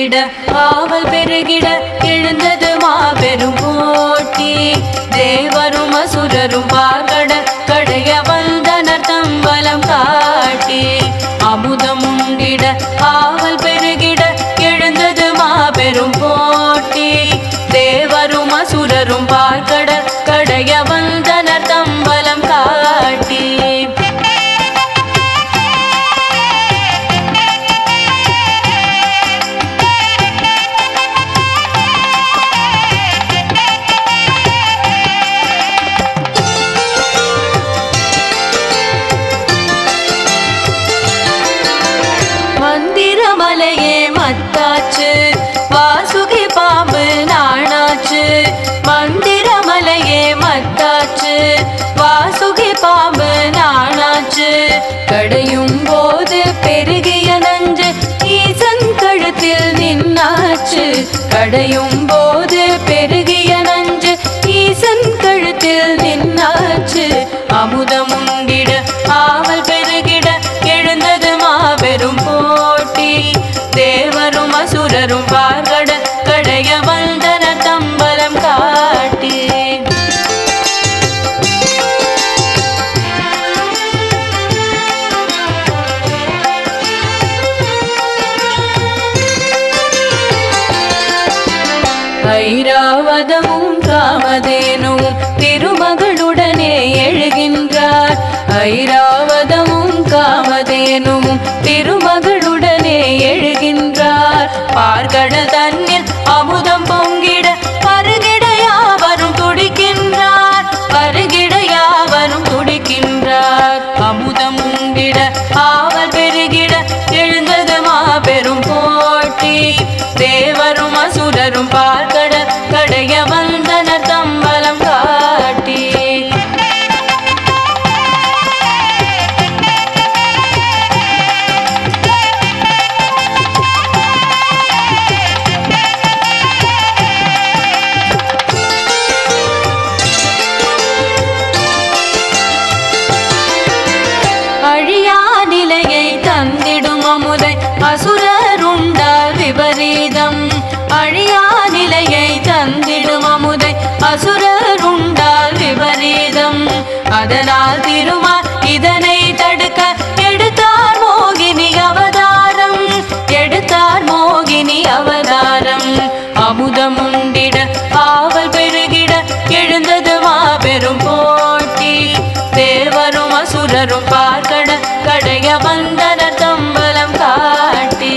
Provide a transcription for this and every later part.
உண்டிட ஆவல் பெருகிட எழுந்தது மாபெரும் போட்டி தேவரும் அசுரரும் பார்கட கடைய வந்தனர் தம்பலம் காட்டி அமுதம் உண்டிட ஆவல் பெருகிட எழுந்தது மாபெரும் போட்டி தேவரும் அசுரரும் பார்கட கடைய வந்தனர் தம்பலம் காட்டி மந்திரமலையே மத்தாச்சு வாசுகி பாம்பு நாணாச்சு மந்திரமலையே மத்தாச்சு வாசுகி பாம்பு நாணாச்சு கடையும் போது பெருகிய நஞ்சு ஈசன் கழுத்தில் நின்னாச்சு கடையும் போது பெருகிய நஞ்சு ஈசன் கழுத்தில் நின்னாச்சு அமுதம் உண்டிட ஆவல் பெருகிட எழுந்தது மாபெரும் போட்டி தேவரும் அசுரரும் பார்கட கடைய வந்தன தம்பலம் காட்டி ஐராவதமும் காமதேனும் திருமகளுடனே எழுகின்றார் ஐராவதமும் காமதேனும் திருமகளுடனே எழுகின்றார் பார்கடல் தன்னில் அமுதம் பொங்கிட பருகிட யாவரும் துடிக்கின்றார் பருகிட யாவரும் துடிக்கின்றார் அமுதம் உண்டிட ஆவல் பெருகிட எழுந்தது மாபெரும் போட்டி தேவரும் அசுரரும் பார்க்கட கடைய வந்தனர் தம்பலம் காட்டி அழியா நிலையை தந்திடும் அமுதை அசுரருண்டால் விபரீதம் அழியா நிலையை தந்திடும் அமுதை அசுரருண்டால் விபரீதம் அதனால் திருமால் இதனை தடுக்க எடுத்தார் மோகினி அவதாரம் எடுத்தார் மோகினி அவதாரம் அமுதம் உண்டிட ஆவல் பெருகிட எழுந்தது மாபெரும் போட்டி தேவரும் அசுரரும் பார்க்கட கடைய வந்தனர் தம்பலம் காட்டி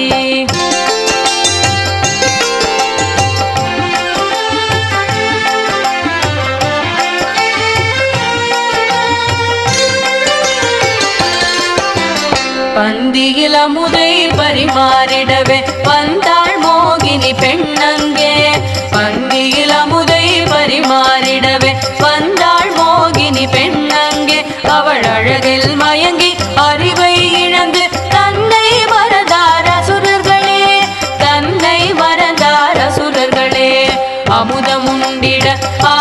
பந்தியில் அமுதை பரிமாறிடவே வந்தாள் மோகினி பெண்ணங்கே பந்தியில் அமுதை பரிமாறிடவே வந்தாள் மோகினி பெண்ணங்கே அவள் அழகில் மயங்கி அறிவை இழந்து தன்னை மறந்தார் அசுரர்களே தன்னை மறந்தார் அசுரர்களே அமுதம் உண்டிட